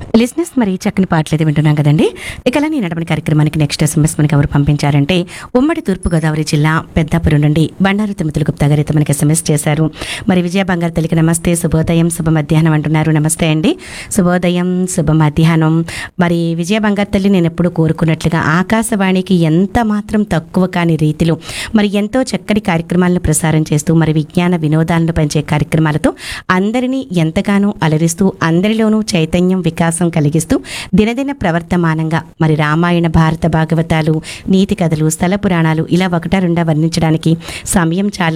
లిజినెస్ మరి చక్కని పాటలు అయితే వింటున్నాం కదండి ఇక అలా నేను నడవని కార్యక్రమానికి నెక్స్ట్ ఎస్ఎంఎస్ మనకి ఎవరు పంపించారంటే ఉమ్మడి తూర్పుగోదావరి జిల్లా పెద్దాపురం నుండి బండారు తిమ్మతులు గుప్తా గారు అయితే మనకి ఎస్ఎంఎస్ చేశారు మరి విజయ బంగారు తల్లికి నమస్తే శుభోదయం శుభ మధ్యాహ్నం అంటున్నారు నమస్తే అండి శుభోదయం శుభ మధ్యాహ్నం మరి విజయ బంగారు తల్లి నేను ఎప్పుడు కోరుకున్నట్లుగా ఆకాశవాణికి ఎంత మాత్రం తక్కువ కాని రీతిలో మరి ఎంతో చక్కటి కార్యక్రమాలను ప్రసారం చేస్తూ మరి విజ్ఞాన వినోదాలను పెంచే కార్యక్రమాలతో అందరినీ ఎంతగానో అలరిస్తూ అందరిలోనూ చైతన్యం వికాసం కలిగిస్తూ దినదిన ప్రవర్తమానంగా మరి రామాయణ భారత భాగవతాలు నీతి కథలు స్థల పురాణాలు ఇలా ఒకటా రెండా వర్ణించడానికి సమయం చాలా